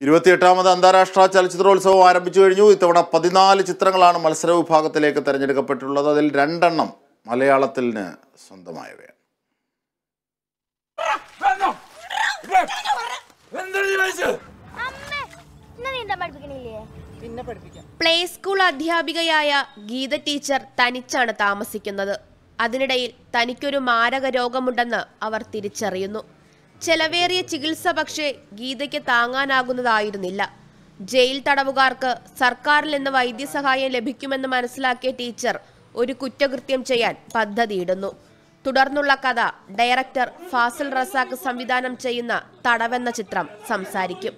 ഇരുപത്തിയെട്ടാമത് അന്താരാഷ്ട്ര ചലച്ചിത്രോത്സവം ആരംഭിച്ചു കഴിഞ്ഞു ഇത്തവണ പതിനാല് ചിത്രങ്ങളാണ് മത്സര വിഭാഗത്തിലേക്ക് തെരഞ്ഞെടുക്കപ്പെട്ടിട്ടുള്ളത് അതിൽ രണ്ടെണ്ണം മലയാളത്തിന് സ്വന്തമായവയാണ് അമ്മേ ഇന്ന് നീന്താൻ പഠിപ്പിക്കണില്ലേ പ്ലേ സ്കൂൾ അധ്യാപികയായ ഗീത ടീച്ചർ തനിച്ചാണ് താമസിക്കുന്നത് അതിനിടയിൽ തനിക്കൊരു മാരക രോഗമുണ്ടെന്ന് അവർ തിരിച്ചറിയുന്നു ചെലവേറിയ ചികിത്സ പക്ഷേ ഗീതയ്ക്ക് താങ്ങാനാകുന്നതായിരുന്നില്ല ജയിൽ തടവുകാർക്ക് സർക്കാരിൽ നിന്ന് വൈദ്യസഹായം ലഭിക്കുമെന്ന് മനസ്സിലാക്കിയ ടീച്ചർ ഒരു കുറ്റകൃത്യം ചെയ്യാൻ പദ്ധതിയിടുന്നു തുടർന്നുള്ള കഥ ഡയറക്ടർ ഫാസിൽ റസാഖ് സംവിധാനം ചെയ്യുന്ന തടവെന്ന ചിത്രം സംസാരിക്കും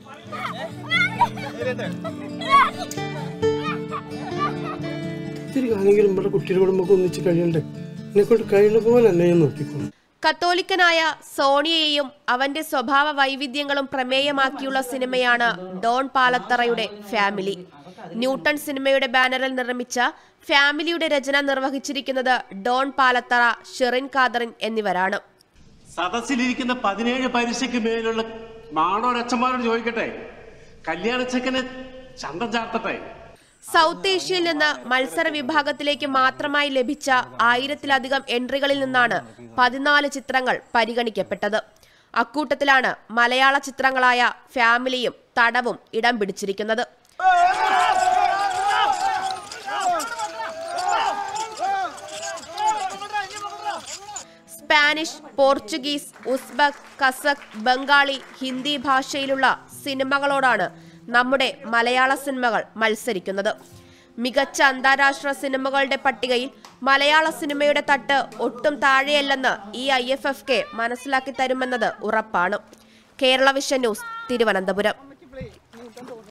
ഇത്തിരി കാലെങ്കിലും ഇവിടെ കുട്ടികളോട് നമുക്ക് ഒന്നിച്ച് കഴിയണ്ടേ എന്നെക്കൊണ്ട് കഴിയുന്ന പോലെ എന്നെ ഞാൻ നോക്കിക്കോളും കത്തോലിക്കനായ സോണിയയെയും അവന്റെ സ്വഭാവ വൈവിധ്യങ്ങളും പ്രമേയമാക്കിയുള്ള സിനിമയാണ് ഡോൺ പാലത്തറയുടെ ഫാമിലി ന്യൂട്ടൺ സിനിമയുടെ ബാനറിൽ നിർമ്മിച്ച ഫാമിലിയുടെ രചന നിർവഹിച്ചിരിക്കുന്നത് ഡോൺ പാലത്തറ ഷെറിൻ ഖാദറിൻ എന്നിവരാണ് സദസ്സിലിരിക്കുന്ന പതിനേഴ് പരീക്ഷയ്ക്ക് മേലുള്ള മാണോരച്ഛന്മാരോട് ചോദിക്കട്ടെ കല്യാണച്ചക്കന് ചന്തം ചാർത്തട്ടെ സൗത്ത് ഏഷ്യയിൽ നിന്ന് മത്സര വിഭാഗത്തിലേക്ക് മാത്രമായി ലഭിച്ച ആയിരത്തിലധികം എൻട്രികളിൽ നിന്നാണ് പതിനാല് ചിത്രങ്ങൾ പരിഗണിക്കപ്പെട്ടത് അക്കൂട്ടത്തിലാണ് മലയാള ചിത്രങ്ങളായ ഫാമിലിയും തടവും ഇടം പിടിച്ചിരിക്കുന്നത് Spanish Portuguese Uzbek Kazakh Bengali Hindi ഭാഷയിലുള്ള സിനിമകളോടാണ് നമ്മുടെ മലയാള സിനിമകൾ മത്സരിക്കുന്നത് മികച്ച അന്താരാഷ്ട്ര സിനിമകളുടെ പട്ടികയിൽ മലയാള സിനിമയുടെ തട്ട് ഒട്ടും താഴെയല്ലെന്ന് ഈ ഐ എഫ് എഫ് കെ മനസ്സിലാക്കി തരുമെന്നത് ഉറപ്പാണ് കേരള വിഷൻ ന്യൂസ് തിരുവനന്തപുരം